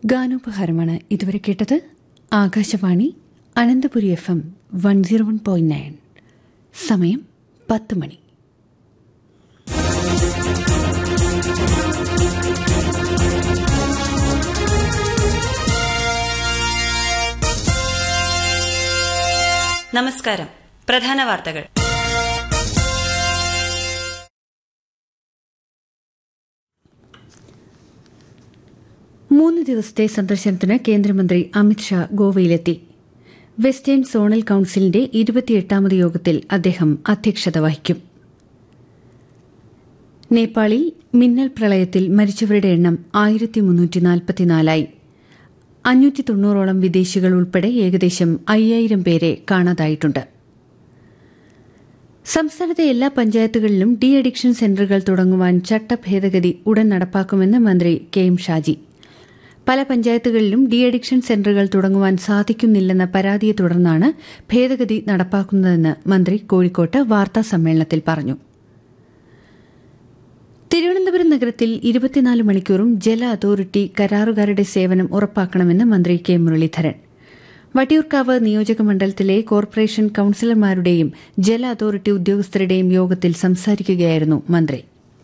ഗാനോപഹാരമാണ് ഇതുവരെ കേട്ടത് Akashvani Ananthapuri F M one zero one point nine സമയം പത്ത് മണി നമസ്കാരം പ്രധാന വാർത്തകൾ മൂന്ന് ദിവസത്തെ സന്ദർശനത്തിന് കേന്ദ്രമന്ത്രി അമിത്ഷാ ഗോവയിലെത്തി വെസ്റ്റേൺ സോണൽ കൌൺസിലിന്റെ ഇരുപത്തിയെട്ടാമത് യോഗത്തിൽ അദ്ദേഹം അധ്യക്ഷത വഹിക്കും നേപ്പാളിൽ മിന്നൽ പ്രളയത്തിൽ മരിച്ചവരുടെ എണ്ണം ആയിരത്തി മുന്നൂറ്റി നാൽപ്പത്തിനാലായി അഞ്ഞൂറ്റി തൊണ്ണൂറോളം വിദേശികൾ ഉൾപ്പെടെ ഏകദേശം അയ്യായിരം പേരെ കാണാതായിട്ടുണ്ട് സംസ്ഥാനത്തെ എല്ലാ പഞ്ചായത്തുകളിലും ഡി അഡിക്ഷൻ സെന്ററുകൾ തുടങ്ങുവാൻ ചട്ടഭേദഗതി ഉടൻ നടപ്പാക്കുമെന്ന് മന്ത്രി കെ എം ഷാജി പല പഞ്ചായത്തുകളിലും ഡി അഡിക്ഷൻ സെന്ററുകൾ തുടങ്ങുവാൻ സാധിക്കുന്നില്ലെന്ന പരാതിയെ തുടർന്നാണ് ഭേദഗതി നടപ്പാക്കുന്നതെന്ന് മന്ത്രി കോഴിക്കോട്ട് വാർത്താ സമ്മേളനത്തിൽ പറഞ്ഞു തിരുവനന്തപുരം നഗരത്തിൽ ഇരുപത്തിനാല് മണിക്കൂറും ജല അതോറിറ്റി കരാറുകാരുടെ സേവനം ഉറപ്പാക്കണമെന്ന് മന്ത്രി കെ മുരളീധരൻ വട്ടിയൂർക്കാവ് നിയോജക മണ്ഡലത്തിലെ കോർപ്പറേഷൻ കൌൺസിലർമാരുടെയും ജല അതോറിറ്റി ഉദ്യോഗസ്ഥരുടെയും യോഗത്തിൽ സംസാരിക്കുകയായിരുന്നു മന്ത്രി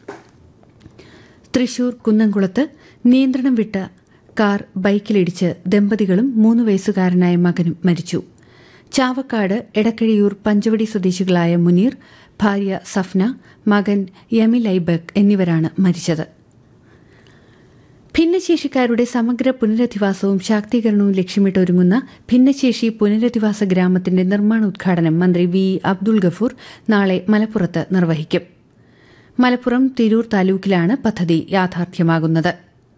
തൃശൂർ കുന്നംകുളത്ത് നിയന്ത്രണം വിട്ട കാർ ബൈക്കിലിടിച്ച് ദമ്പതികളും മൂന്ന് വയസ്സുകാരനായ മകനും മരിച്ചു ചാവക്കാട് എടക്കഴിയൂർ പഞ്ചവടി സ്വദേശികളായ മുനീർ ഭാര്യ സഫ്ന മകൻ യമിൽ ഐബക് എന്നിവരാണ് മരിച്ചത് ഭിന്നശേഷിക്കാരുടെ സമഗ്ര പുനരധിവാസവും ശാക്തീകരണവും ലക്ഷ്യമിട്ട് ഒരുങ്ങുന്ന ഭിന്നശേഷി പുനരധിവാസ ഗ്രാമത്തിന്റെ നിർമ്മാണ ഉദ്ഘാടനം മന്ത്രി വി അബ്ദുൾ ഗഫൂർ നാളെ മലപ്പുറത്ത് നിർവഹിക്കും മലപ്പുറം തിരൂർ താലൂക്കിലാണ് പദ്ധതി യാഥാർത്ഥ്യമാകുന്നത്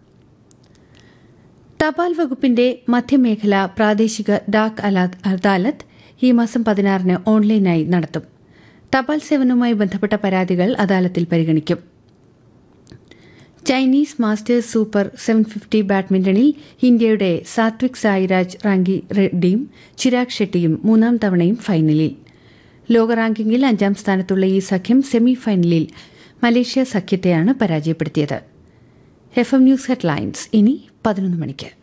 തപാൽ വകുപ്പിന്റെ മധ്യമേഖല പ്രാദേശിക ഡാക് അദാലത്ത് ഈ മാസം പതിനാറിന് ഓൺലൈനായി നടത്തും തപാൽ സേവനവുമായി ബന്ധപ്പെട്ട പരാതികൾ അദാലത്തിൽ പരിഗണിക്കും Chinese masters super seven fifty ബാഡ്മിന്റണിൽ ഇന്ത്യയുടെ സാത്വിക് സായിരാജ് റാങ്കി റെഡ്ഡിയും ചിരാഗ് ഷെട്ടിയും മൂന്നാം തവണയും ഫൈനലിൽ ലോക റാങ്കിങ്ങിൽ അഞ്ചാം സ്ഥാനത്തുള്ള ഈ സഖ്യം സെമി ഫൈനലിൽ മലേഷ്യ സഖ്യത്തെയാണ് പരാജയപ്പെടുത്തിയത് എഫ് എം ന്യൂസ് ഹെഡ്ലൈൻസ് ഇനി പതിനൊന്ന് മണിക്ക്